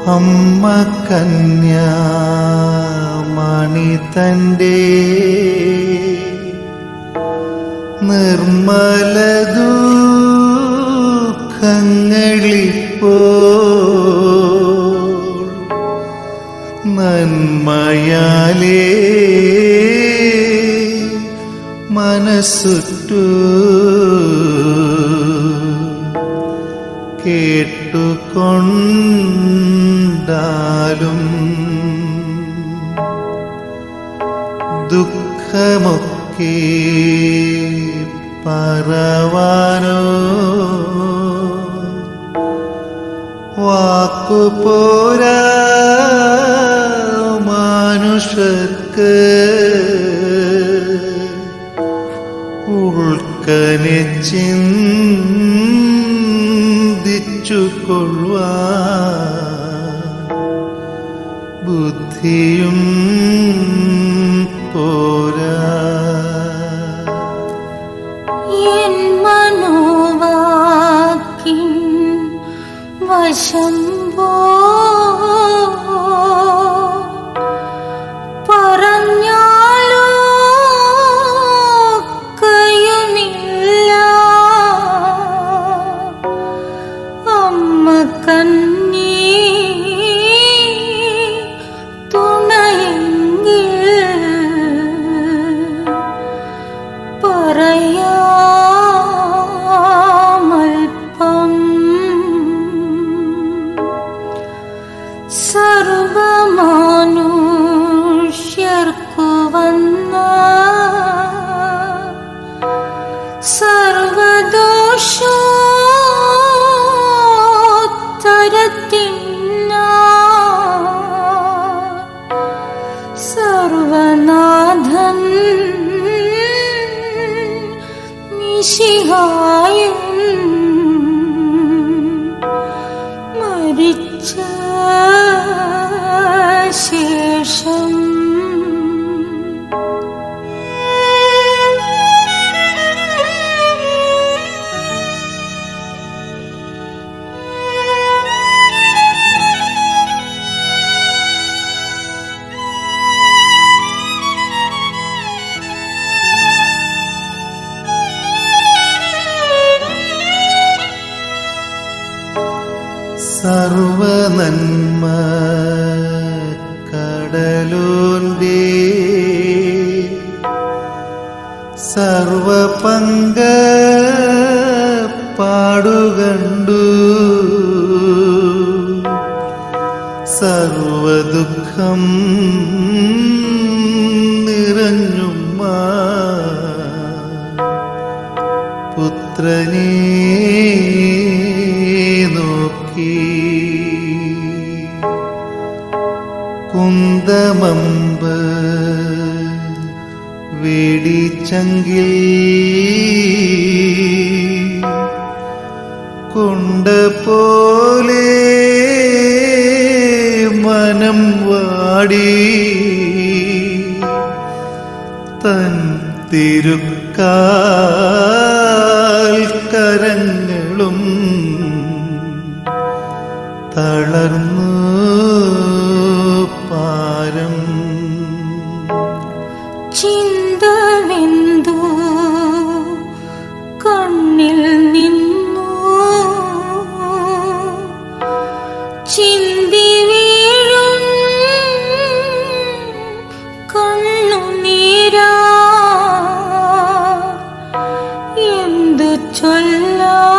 അമ്മ കന്യാമണി തൻ്റെ നിർമ്മല ദുഃഖങ്ങളിപ്പോ നന്മയാലേ മനസ്സുറ്റു കേട്ടുകൊണ്ടാലും ദുഃഖമൊക്കെ പറവാനോ വാക്കുപോരാ മനുഷ്യർക്ക് ഉൾക്കനെ ചിന്തിച്ചു കൊള്ളുവാ ബുദ്ധിയും പോരാ എൻ മനോവാക്കിൻ വശം പോ പറഞ്ഞാലോ കയുമില്ല അമ്മ കണ്ണീ തുണയെങ്കിൽ പറയാമൽപ്പം സർവമാനുഷ്യർക്കു വന്ന സർവദോഷോത്തരത്തിന സർവനാഥൻ നിശിഹായും മരിച്ച ശേഷം സർവനന്മ കടലോന്റെ സർവപങ്ക പാടുകണ്ടു സർവദുഃഖം നിറഞ്ഞുമ്മ പുത്രനെ നോക്കി കുന്തമമ്പ് വേടിച്ചങ്കിൽ കൊണ്ട പോലെ മനം വാടി തൻ തിരുക്കാൽ കരങ്ങളും തളർന്നു പാരം ചിന്തവെന്തു കണ്ണിൽ നിന്നു ചിന്തി വീഴും കണ്ണുനീരാ എന്തു ചൊല്ലാ